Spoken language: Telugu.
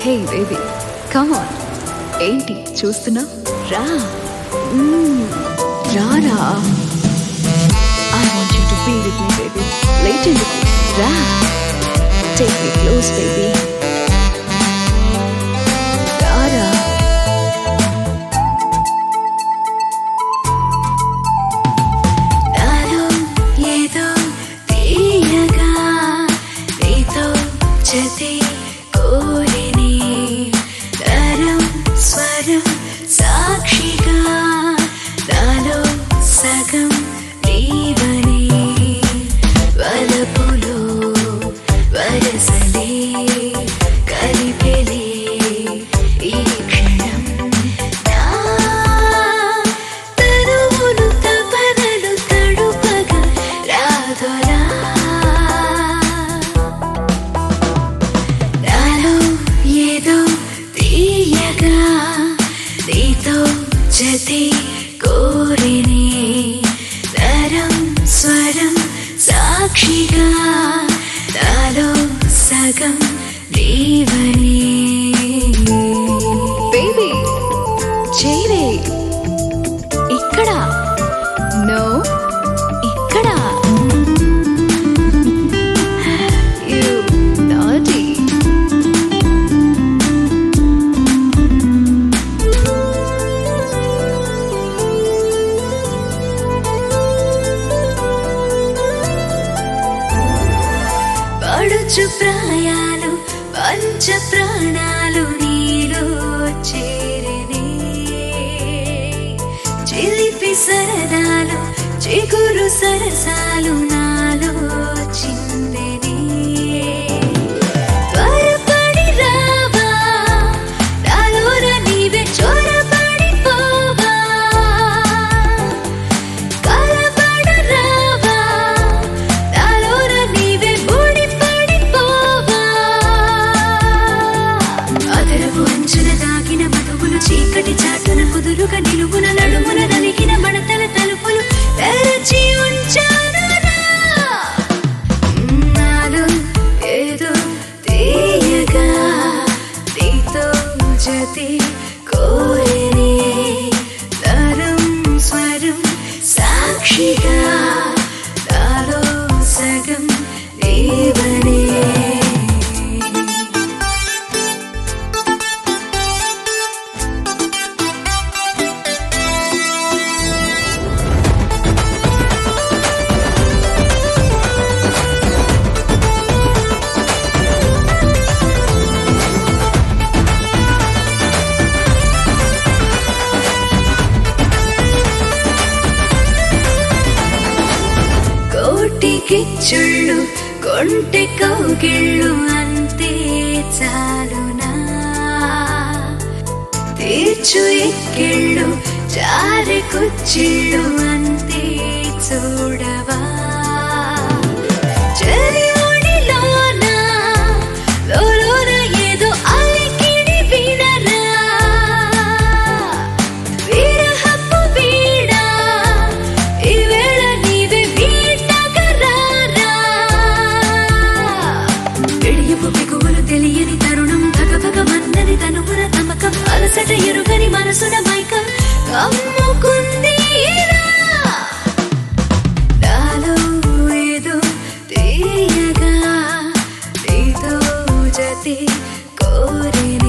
హే బేబీ కమాన్ ఏంటి చూస్తున్నా రా మ్మ్, రారా I want you to be with me baby late ఎందుకు రా టేక్ మీ క్లోజ్ బేబీ రారా నాలో ఏదో తీయగా నీతో జతే కోరిని తరం స్వరం సాక్షిగా నాలో సగం నీవని వలపులో వరసలే కలిపెలే ఈ క్షణం నా తనువును తపనలు తడుపగా రాధోరా నాలో ఏదో తీయగా నీతో జతి కోరిని నరం స్వరం సాక్షిగా నాలో సగం నీవని బేబీ చేరే ఇక్కడ నో ఇక్కడ యు నాటి పడుచు ప్రాయాలు పంచ ప్రాణాలు నీలో చేరనే చిలిపి సరదాలు చిగురు సరసాలు నాలో చిందెనే త్వరపడి రావా నాలోన నీవే చొరబడిపోవా కలబడు రావా నాలోన నీవే ముడిపడిపోవా అదరపు అంచున దాగిన మధువులు చీకటి చాటున కుదురుగా నిలువున నడుమున నలిగిన మడతల తలుపులు తెరచి ఉంచాను నాలో ఏదో తీయగా నీతో జతి కోరినే తరం స్వరం సాక్షిగా నాలో సగం నీవనే కోటి కిచ్చుళ్ళు కొంటె కౌగిళ్ళు అంతే చాలునా తీర్చు ఎక్కిళ్ళు జారి కుచ్చిళ్ళు అంతే చూడవా చెరి ఒడిలోన, లోలోన ఏదో అలికిడి వినరా విరహపు వీణ ఈవేళ నీవే వీటకరారా పిడియపు పిగువులు తెలియని తరుణం భగభగ మన్నని తనువున తమకం అలసట ఎరుగని మనసున మైకం కమ్ముకుంది ఇలా. నాలో ఏదో తీయగా నీతో జతి కోరిన